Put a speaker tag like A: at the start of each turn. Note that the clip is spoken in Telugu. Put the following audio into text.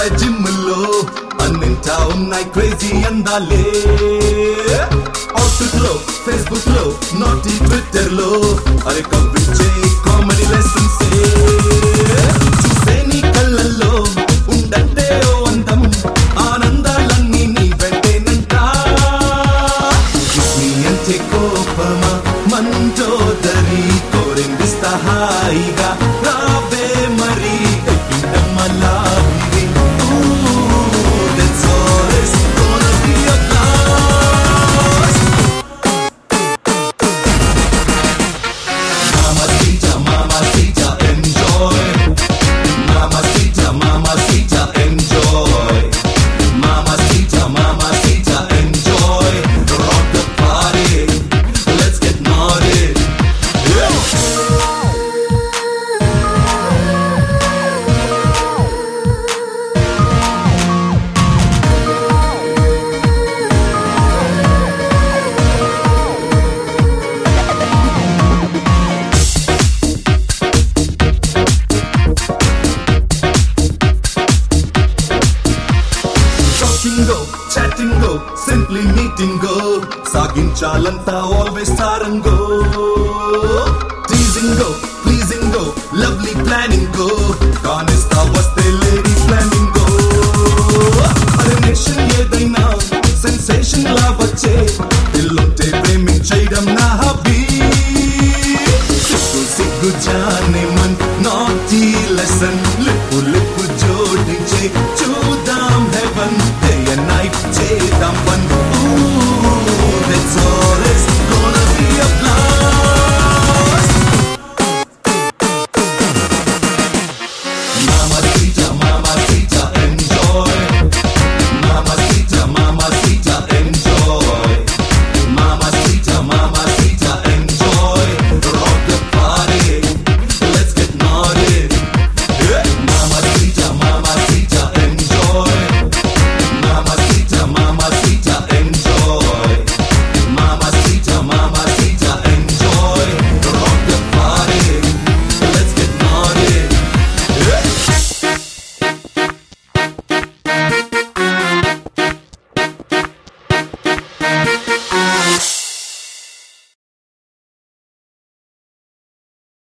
A: ఎంజాయ్ జిమ్లో అన్నింటా ఉన్నాయి క్రేజీ అందాలే అవుట్ఫిట్ లో ఫేస్బుక్ లో నాటి ట్విట్టర్ లో అరే కవ్వించే కామెడీ లెసన్స్ చూసే నీ కళ్ళల్లో ఉండంటే ఓ అందం ఆనందాలన్నీ నీ వెంటేనంట నీ అంటే కోపమా మంటోదరి కోరిందిస్తా హాయిగా రావే మరి ఎక్కిందమ్మలా ఉంది Ooh, that's all it's gonna be about. Mamacita, mamacita, enjoy. Mamacita, mamacita, enjoy. Mamacita, mamacita, enjoy. Rock the party. Let's get naughty. Yeah. టాకింగో చాటింగో సింప్లీ మీటింగో సాగించాలంతా ఆల్వేస్ తారంగో టీజింగో ప్లీజింగో లవ్లీ ప్లానింగో కానిస్తా వస్తే లేట్